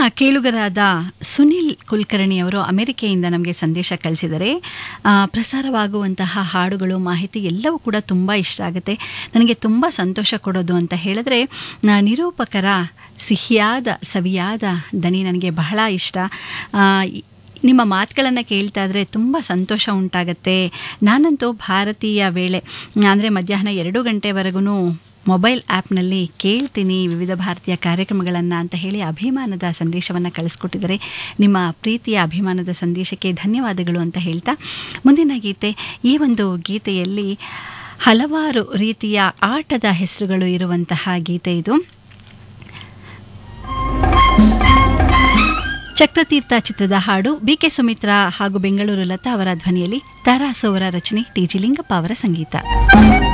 ಕೇಳುಗರಾದ ಸುನಿಲ್ ಕುಲಕರ್ಣಿ ಅವರು ಅಮೆರಿಕೆಯಿಂದ ನಮಗೆ ಸಂದೇಶ ಕಳಿಸಿದರೆ ಆ, ಪ್ರಸಾರವಾಗುವಂತಹ ಹಾಡುಗಳು ಮಾಹಿತಿ ಎಲ್ಲವೂ ಕೂಡ ತುಂಬ ಇಷ್ಟ ಆಗುತ್ತೆ ನನಗೆ ತುಂಬ ಸಂತೋಷ ಕೊಡೋದು ಅಂತ ಹೇಳಿದ್ರೆ ನ- ನಿರೂಪಕರ ಸಿಹಿಯಾದ ಸವಿಯಾದ ದನಿ ನನಗೆ ಬಹಳ ಇಷ್ಟ ಆ, ಈ- ನಿಮ್ಮ ಮಾತುಗಳನ್ನು ಕೇಳ್ತಾ ಇದ್ರೆ ತುಂಬ ಸಂತೋಷ ಉಂಟಾಗತ್ತೆ ನಾನಂತೂ ಭಾರತೀಯ ವೇಳೆ ಅಂದರೆ ಮಧ್ಯಾಹ್ನ ಎರಡು ಗಂಟೆವರೆಗೂ ಮೊಬೈಲ್ ಆ್ಯಪ್ನಲ್ಲಿ ಕೇಳ್ತೀನಿ ವಿವಿಧ ಭಾರತೀಯ ಕಾರ್ಯಕ್ರಮಗಳನ್ನು ಅಂತ ಹೇಳಿ ಅಭಿಮಾನದ ಸಂದೇಶವನ್ನು ಕಳಿಸ್ಕೊಟ್ಟಿದ್ದಾರೆ ನಿಮ್ಮ ಪ್ರೀತಿಯ ಅಭಿಮಾನದ ಸಂದೇಶಕ್ಕೆ ಧನ್ಯವಾದಗಳು ಅಂತ ಹೇಳ್ತಾ ಮುಂದಿನ ಗೀತೆ ಈ ಒಂದು ಗೀತೆಯಲ್ಲಿ ಹಲವಾರು ರೀತಿಯ ಆಟದ ಹೆಸರುಗಳು ಇರುವಂತಹ ಗೀತೆ ಇದು ಚಕ್ರತೀರ್ಥ ಚಿತ್ರದ ಹಾಡು ಬಿ ಕೆ ಸುಮಿತ್ರಾ ಹಾಗೂ ಬೆಂಗಳೂರು ಲತಾ ಅವರ ಧ್ವನಿಯಲ್ಲಿ ತಾರಾಸು ಅವರ ರಚನೆ ಟಿ ಜಿ ಲಿಂಗಪ್ಪ ಅವರ ಸಂಗೀತ